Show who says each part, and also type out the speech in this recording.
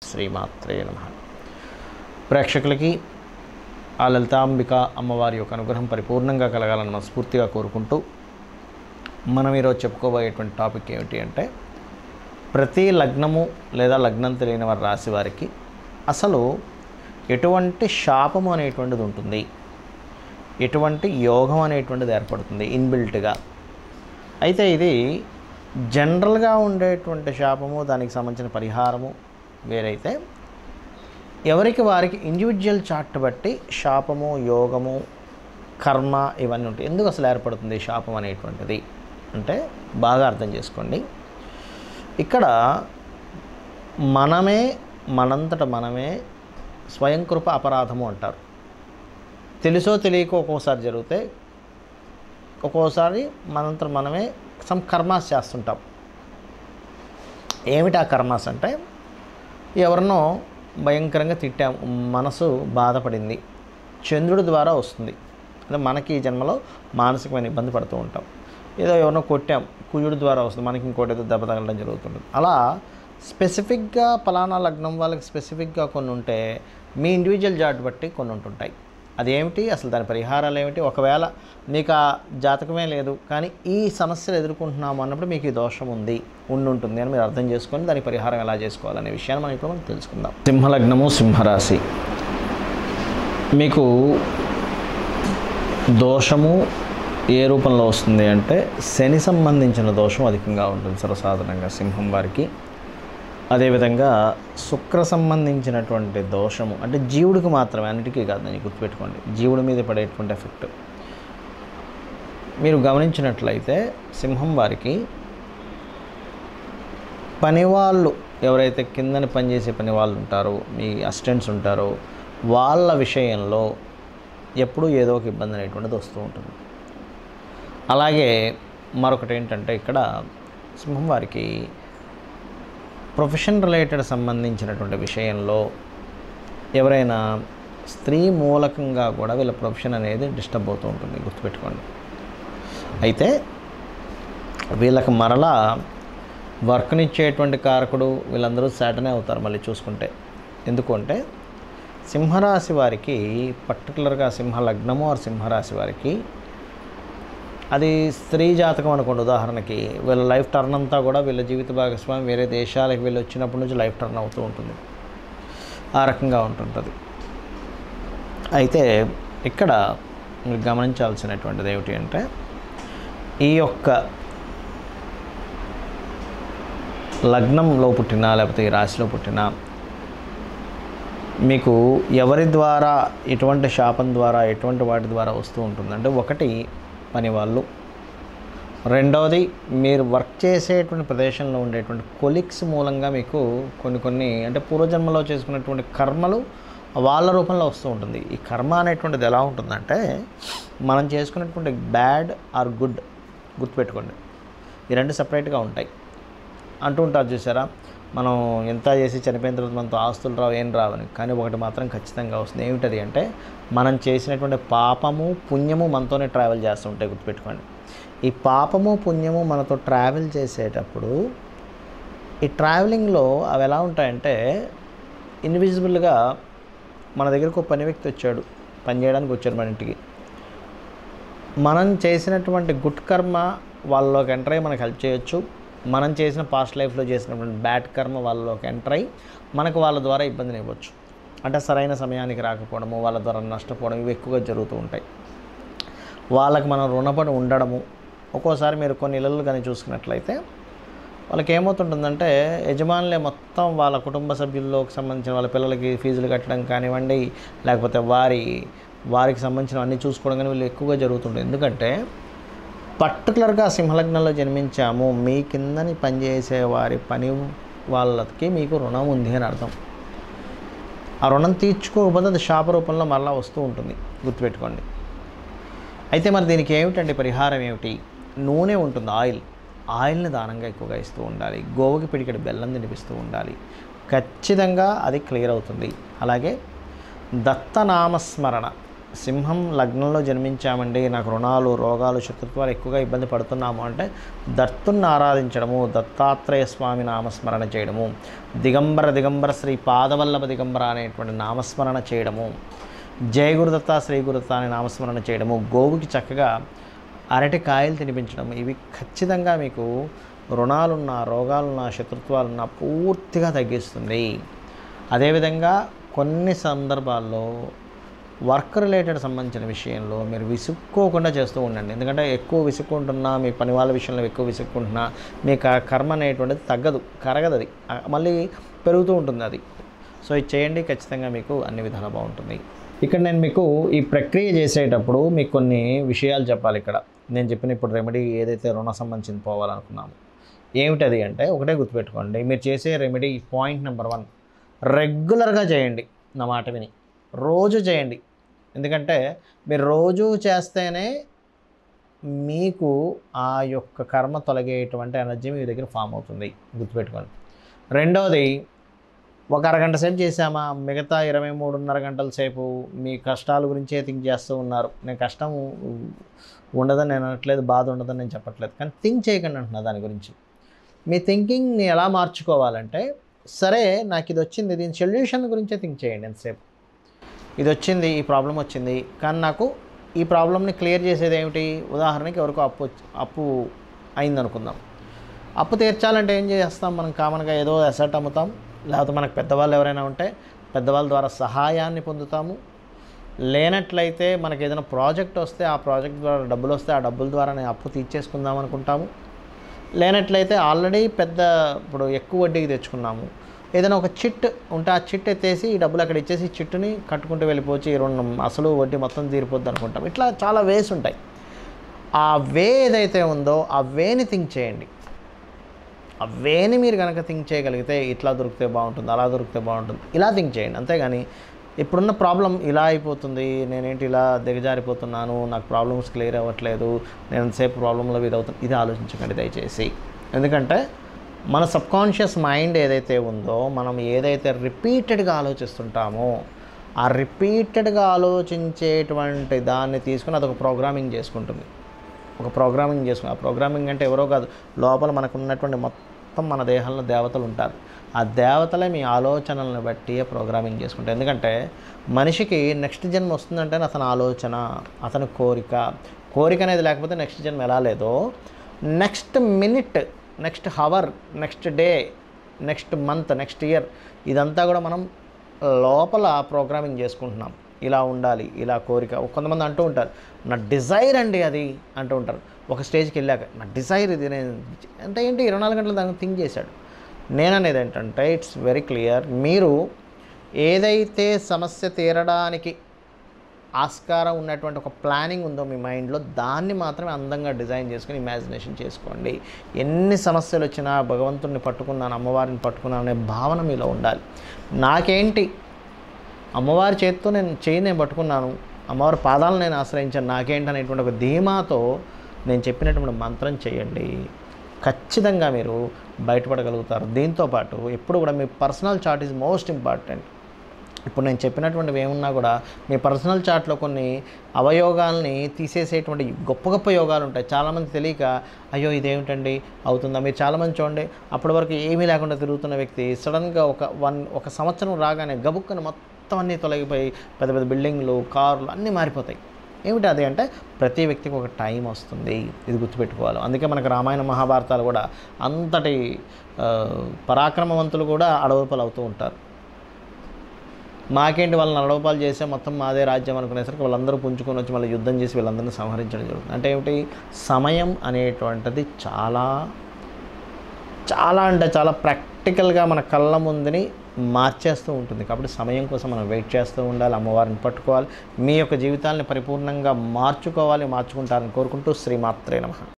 Speaker 1: శ్రీమాత్రే నమ ప్రేక్షకులకి ఆ లలితాంబిక అమ్మవారి యొక్క అనుగ్రహం పరిపూర్ణంగా కలగాలని మనస్ఫూర్తిగా కోరుకుంటూ మనం ఈరోజు చెప్పుకోబోయేటువంటి టాపిక్ ఏమిటి అంటే ప్రతి లగ్నము లేదా లగ్నం తెలియని వారి రాశి వారికి అసలు ఎటువంటి శాపము అనేటువంటిది ఉంటుంది ఎటువంటి యోగం అనేటువంటిది ఏర్పడుతుంది ఇన్బిల్ట్గా అయితే ఇది జనరల్గా ఉండేటువంటి శాపము దానికి సంబంధించిన పరిహారము వేరైతే ఎవరికి వారికి ఇండివిజువల్ చార్ట్ బట్టి శాపము యోగము కర్మ ఇవన్నీ ఉంటాయి ఎందుకు అసలు ఏర్పడుతుంది ఈ శాపం అనేటువంటిది అంటే బాగా అర్థం చేసుకోండి ఇక్కడ మనమే మనంతట మనమే స్వయంకృప అపరాధము అంటారు తెలుసో తెలియకో ఒక్కోసారి జరిగితే ఒక్కోసారి మనంతట మనమే సమ్ కర్మాస్ చేస్తుంటాం ఏమిటి ఆ కర్మాస్ అంటే ఎవరినో భయంకరంగా తిట్టాం మనసు బాధపడింది చంద్రుడి ద్వారా వస్తుంది అంటే మనకి ఈ జన్మలో మానసికమైన ఇబ్బంది పడుతూ ఉంటాం ఏదో ఎవరినో కొట్టాం కుజుడి ద్వారా వస్తుంది మనకి ఇంకోటి ఏదో దెబ్బ తగలడం జరుగుతుంటుంది అలా స్పెసిఫిక్గా పలానా లగ్నం వాళ్ళకి స్పెసిఫిక్గా కొన్ని ఉంటే మీ ఇండివిజువల్ జాట్ బట్టి కొన్ని ఉంటుంటాయి అదేమిటి అసలు దాని పరిహారాలు ఏమిటి ఒకవేళ మీకు ఆ జాతకమే లేదు కానీ ఈ సమస్యలు ఎదుర్కొంటున్నాము అన్నప్పుడు మీకు ఈ దోషం ఉంది ఉండి ఉంటుంది అని మీరు అర్థం చేసుకొని దాని పరిహారం ఎలా చేసుకోవాలనే విషయాన్ని మనం ఇప్పుడు మనం తెలుసుకుందాం సింహలగ్నము సింహరాశి మీకు దోషము ఏ రూపంలో వస్తుంది అంటే శని సంబంధించిన దోషం అధికంగా ఉంటుంది సర్వసాధారణంగా సింహం వారికి అదేవిధంగా శుక్ర సంబంధించినటువంటి దోషము అంటే జీవుడికి మాత్రమే అన్నిటికీ కాదు నేను గుర్తుపెట్టుకోండి జీవుడి మీద పడేటువంటి ఎఫెక్ట్ మీరు గమనించినట్లయితే సింహం వారికి పనివాళ్ళు ఎవరైతే కిందని పనిచేసే పని వాళ్ళు ఉంటారో మీ అసిస్టెంట్స్ ఉంటారో వాళ్ళ విషయంలో ఎప్పుడూ ఏదో ఒక ఇబ్బంది అనేటువంటిది వస్తూ ఉంటుంది అలాగే మరొకటి ఏంటంటే ఇక్కడ సింహం వారికి ప్రొఫెషన్ రిలేటెడ్ సంబంధించినటువంటి విషయంలో ఎవరైనా స్త్రీ మూలకంగా కూడా వీళ్ళ ప్రొఫెషన్ అనేది డిస్టర్బ్ అవుతూ ఉంటుంది గుర్తుపెట్టుకోండి అయితే వీళ్ళకి మరలా వర్క్నిచ్చేటువంటి కారకుడు వీళ్ళందరూ సాటనే అవుతారు మళ్ళీ చూసుకుంటే ఎందుకు అంటే సింహరాశి వారికి పర్టికులర్గా సింహ లగ్నము ఆర్ సింహరాశి వారికి అది స్త్రీ జాతకం అనుకోండి ఉదాహరణకి వీళ్ళ లైఫ్ టర్న్ అంతా కూడా వీళ్ళ జీవిత భాగస్వామి వేరే దేశాలకు వెళ్ళి వచ్చినప్పటి నుంచి లైఫ్ టర్న్ అవుతూ ఉంటుంది ఆ రకంగా ఉంటుంటుంది అయితే ఇక్కడ మీరు గమనించాల్సినటువంటిది ఏమిటి అంటే ఈ యొక్క లగ్నంలో పుట్టినా లేకపోతే ఈ రాశిలో పుట్టినా మీకు ఎవరి ద్వారా ఎటువంటి శాపం ద్వారా ఎటువంటి వాటి ద్వారా వస్తూ ఉంటుంది అంటే ఒకటి పని వాళ్ళు రెండవది మీరు వర్క్ చేసేటువంటి ప్రదేశంలో ఉండేటువంటి కొలిక్స్ మూలంగా మీకు కొన్ని కొన్ని అంటే పూర్వజన్మలో చేసుకున్నటువంటి కర్మలు వాళ్ళ రూపంలో వస్తూ ఉంటుంది ఈ కర్మ అనేటువంటిది ఎలా ఉంటుందంటే మనం చేసుకున్నటువంటి బ్యాడ్ ఆర్ గుడ్ గుర్తుపెట్టుకోండి ఈ రెండు సపరేట్గా ఉంటాయి అంటూ ఉంటారు చూసారా మనం ఎంత చేసి చనిపోయిన తర్వాత మనతో ఆస్తులు రావు ఏం రావని కానీ ఒకటి మాత్రం ఖచ్చితంగా వస్తుంది ఏమిటది అంటే మనం చేసినటువంటి పాపము పుణ్యము మనతోనే ట్రావెల్ చేస్తుంటాయి గుర్తుపెట్టుకోండి ఈ పాపము పుణ్యము మనతో ట్రావెల్ చేసేటప్పుడు ఈ ట్రావెలింగ్లో అవి ఎలా ఉంటాయంటే ఇన్విజిబుల్గా మన దగ్గరకు ఒక పని వ్యక్తి వచ్చాడు పని చేయడానికి వచ్చాడు మన ఇంటికి మనం చేసినటువంటి గుడ్ కర్మ వాళ్ళలోకి ఎంటర్ అయ్యి మనకు హెల్ప్ చేయొచ్చు మనం చేసిన పాస్ట్ లైఫ్లో చేసినటువంటి బ్యాడ్ కర్మ వాళ్ళలోకి ఎంటర్ అయ్యి మనకు వాళ్ళ ద్వారా ఇబ్బందిని ఇవ్వచ్చు అంటే సరైన సమయానికి రాకపోవడము వాళ్ళ ద్వారా నష్టపోవడం ఇవి ఎక్కువగా జరుగుతూ ఉంటాయి వాళ్ళకి మనం రుణపడి ఉండడము ఒక్కోసారి మీరు కొన్ని ఇళ్ళు కానీ చూసుకున్నట్లయితే వాళ్ళకి ఏమవుతుంటుందంటే యజమానులే మొత్తం వాళ్ళ కుటుంబ సభ్యుల్లోకి సంబంధించిన వాళ్ళ పిల్లలకి ఫీజులు కట్టడం కానివ్వండి లేకపోతే వారి వారికి సంబంధించిన అన్నీ చూసుకోవడం కానీ వీళ్ళు ఎక్కువగా జరుగుతుంటుంది ఎందుకంటే పర్టికులర్గా సింహలగ్నంలో జన్మించాము మీ కిందని పనిచేసే వారి పని వాళ్ళకి మీకు రుణం ఉంది అని అర్థం ఆ రుణం తీర్చుకోకపోతే అది శాప రూపంలో మళ్ళీ వస్తూ ఉంటుంది గుర్తుపెట్టుకోండి అయితే మరి దీనికి ఏమిటండి పరిహారం ఏమిటి నూనె ఉంటుంది ఆయిల్ ఆయిల్ని దానంగా ఎక్కువగా ఇస్తూ ఉండాలి గోవుకి పిడికెడు బెల్లం తినిపిస్తూ ఉండాలి ఖచ్చితంగా అది క్లియర్ అవుతుంది అలాగే దత్తనామస్మరణ సింహం లగ్నంలో జన్మించామండి నాకు రుణాలు రోగాలు శత్రుత్వాలు ఎక్కువగా ఇబ్బంది పడుతున్నాము అంటే దత్తుని ఆరాధించడము దత్తాత్రేయ స్వామి నామస్మరణ చేయడము దిగంబర దిగంబర శ్రీ పాదవల్లభ దిగంబర అనేటువంటి నామస్మరణ చేయడము జయ గురుదత్త శ్రీ గురుదత్త అనే నామస్మరణ చేయడము గోవుకి చక్కగా అరటి కాయలు తినిపించడం ఇవి ఖచ్చితంగా మీకు రుణాలున్న రోగాలున్న శత్రుత్వాలున్న పూర్తిగా తగ్గిస్తుంది అదేవిధంగా కొన్ని సందర్భాల్లో వర్క్ రిలేటెడ్ సంబంధించిన విషయంలో మీరు విసుక్కోకుండా చేస్తూ ఉండండి ఎందుకంటే ఎక్కువ విసుక్కుంటున్నా మీ పని వాళ్ళ విషయంలో ఎక్కువ విసుక్కుంటున్నా మీకు ఆ కర్మ అనేటువంటిది తగ్గదు కరగదు అది ఆ, మళ్ళీ పెరుగుతూ ఉంటుంది అది సో ఇది చేయండి ఖచ్చితంగా మీకు అన్ని విధాలా బాగుంటుంది ఇక్కడ నేను మీకు ఈ ప్రక్రియ చేసేటప్పుడు మీకు కొన్ని విషయాలు చెప్పాలి ఇక్కడ నేను చెప్పిన ఇప్పుడు రెమెడీ ఏదైతే రుణ సంబంధించింది పోవాలనుకున్నాము ఏమిటది అంటే ఒకటే గుర్తుపెట్టుకోండి మీరు చేసే రెమెడీ పాయింట్ నెంబర్ వన్ రెగ్యులర్గా చేయండి నా మాట విని రోజు చేయండి ఎందుకంటే మీరు రోజు చేస్తేనే మీకు ఆ యొక్క కర్మ తొలగేటువంటి ఎనర్జీ మీ దగ్గర ఫామ్ అవుతుంది గుర్తుపెట్టుకోండి రెండవది ఒక అరగంట సేపు చేసామా మిగతా ఇరవై మూడున్నర గంటల సేపు మీ కష్టాల గురించే థింక్ చేస్తూ ఉన్నారు నేను కష్టం ఉండదని నేను అనట్లేదు బాధ ఉండదని నేను చెప్పట్లేదు కానీ థింక్ చేయకండి అంటున్నా దాని గురించి మీ థింకింగ్ని ఎలా మార్చుకోవాలంటే సరే నాకు ఇది వచ్చింది దీని సొల్యూషన్ గురించే థింక్ చేయండి ఎంతసేపు ఇది వచ్చింది ఈ ప్రాబ్లం వచ్చింది కానీ నాకు ఈ ప్రాబ్లమ్ని క్లియర్ చేసేది ఏమిటి ఉదాహరణకి ఎవరికో అప్పు వచ్చి- అప్పు అయిందనుకుందాం అప్పు తీర్చాలంటే ఏం చేస్తాం మనం కామన్గా ఏదో అసెట్ అమ్ముతాం లేకపోతే మనకు పెద్దవాళ్ళు ఎవరైనా ఉంటే పెద్దవాళ్ళ ద్వారా సహాయాన్ని పొందుతాము లేనట్లయితే మనకి ఏదైనా ప్రాజెక్ట్ వస్తే ఆ ప్రాజెక్ట్ ద్వారా డబ్బులు వస్తే ఆ డబ్బుల ద్వారా నేను అప్పు తీర్చేసుకుందాం అనుకుంటాము లేనట్లయితే ఆల్రెడీ పెద్ద ఇప్పుడు ఎక్కువ వడ్డీకి తెచ్చుకున్నాము ఏదైనా ఒక చిట్ ఉంటే ఆ చిట్ ఎత్తేసి ఈ డబ్బులు అక్కడ ఇచ్చేసి ఈ చిట్టుని కట్టుకుంటూ వెళ్ళిపోవచ్చు ఈ రెండు అసలు వడ్డీ మొత్తం తీరిపోద్ది అనుకుంటాం ఇట్లా చాలా వేస్ ఉంటాయి ఆ వే ఏదైతే ఉందో ఆ వేని థింక్ చేయండి ఆ వేని మీరు కనుక థింక్ చేయగలిగితే ఇట్లా దొరికితే బాగుంటుంది అలా దొరికితే బాగుంటుంది ఇలా థింక్ చేయండి అంతేగాని ఇప్పుడున్న ప్రాబ్లం ఇలా అయిపోతుంది నేనేంటి ఇలా దిగజారిపోతున్నాను నాకు ప్రాబ్లమ్స్ క్లియర్ అవ్వట్లేదు నేను ఎంతసేపు ప్రాబ్లంలో ఇదవుతుంది ఇది ఆలోచించకండి దయచేసి ఎందుకంటే మన సబ్కాన్షియస్ మైండ్ ఏదైతే ఉందో మనం ఏదైతే రిపీటెడ్గా ఆలోచిస్తుంటామో ఆ రిపీటెడ్గా ఆలోచించేటువంటి దాన్ని తీసుకుని అదొక ప్రోగ్రామింగ్ చేసుకుంటుంది ఒక ప్రోగ్రామింగ్ చేసుకుని ఆ ప్రోగ్రామింగ్ అంటే ఎవరో కాదు లోపల మనకు ఉన్నటువంటి మొత్తం మన దేహంలో దేవతలు ఉంటారు ఆ దేవతలే మీ ఆలోచనలను బట్టి ప్రోగ్రామింగ్ చేసుకుంటారు ఎందుకంటే మనిషికి నెక్స్ట్ జన్మ వస్తుందంటే అతని ఆలోచన అతని కోరిక కోరిక అనేది లేకపోతే నెక్స్ట్ జన్మ ఎలా లేదో next minute next hour next day next month next year ఇదంతా కూడా మనం లోపల ప్రోగ్రామింగ్ చేసుకుంటున్నాం ఇలా ఉండాలి ఇలా కోరిక కొంతమంది అంటూ ఉంటారు నా డిజైర్ అండి అది అంటూ ఉంటారు ఒక స్టేజ్కి వెళ్ళాక నా డిజైర్ ఇది నేను అంటే ఏంటి ఇరవై నాలుగు గంటలు దాన్ని థింక్ చేశాడు నేననేది ఏంటంటే ఇట్స్ వెరీ క్లియర్ మీరు ఏదైతే సమస్య తీరడానికి ఆస్కారం ఉన్నటువంటి ఒక ప్లానింగ్ ఉందో మీ మైండ్లో దాన్ని మాత్రమే అందంగా డిజైన్ చేసుకుని ఇమాజినేషన్ చేసుకోండి ఎన్ని సమస్యలు వచ్చినా భగవంతుడిని పట్టుకున్నాను అమ్మవారిని పట్టుకున్నాను అనే భావన మీలో ఉండాలి నాకేంటి అమ్మవారి చేతితో నేను చేయి నేను పట్టుకున్నాను అమ్మవారి పాదాలను నేను ఆశ్రయించాను నాకేంటి అనేటువంటి ఒక ధీమాతో నేను చెప్పినటువంటి మంత్రం చేయండి ఖచ్చితంగా మీరు బయటపడగలుగుతారు దీంతోపాటు ఎప్పుడు కూడా మీ personal chart is most important ఇప్పుడు నేను చెప్పినటువంటివి ఏమున్నా కూడా మీ పర్సనల్ చార్ట్లో కొన్ని అవయోగాల్ని తీసేసేటువంటి గొప్ప గొప్ప యోగాలు ఉంటాయి చాలామంది తెలియక అయ్యో ఇదేమిటండి అవుతుందా మీరు చాలామంది చూడండి అప్పటి వరకు ఏమీ లేకుండా తిరుగుతున్న వ్యక్తి సడన్గా ఒక వన్ ఒక సంవత్సరం రాగానే గబుక్కని మొత్తం అన్నీ తొలగిపోయి పెద్ద పెద్ద బిల్డింగ్లు కార్లు అన్నీ మారిపోతాయి ఏమిటి అది అంటే ప్రతి వ్యక్తికి ఒక టైం వస్తుంది ఇది గుర్తుపెట్టుకోవాలి అందుకే మనకు రామాయణ మహాభారతాలు కూడా అంతటి ఆ, పరాక్రమవంతులు కూడా అడవుపలు అవుతూ ఉంటారు మాకేంటి వాళ్ళని నడవపాలు చేస్తే మొత్తం మాదే రాజ్యం అనుకునేసరికి వాళ్ళందరూ పుంజుకొని వచ్చి మళ్ళీ యుద్ధం చేసి వీళ్ళందరినీ సంహరించడం జరుగుతుంది అంటే ఏమిటి సమయం అనేటువంటిది చాలా చాలా అంటే చాలా ప్రాక్టికల్గా మన కళ్ళ ముందుని మార్చేస్తూ ఉంటుంది కాబట్టి సమయం కోసం మనం వెయిట్ చేస్తూ ఉండాలి అమ్మవారిని పట్టుకోవాలి మీ యొక్క జీవితాన్ని పరిపూర్ణంగా మార్చుకోవాలి మార్చుకుంటారని కోరుకుంటూ శ్రీమాత్రే నమః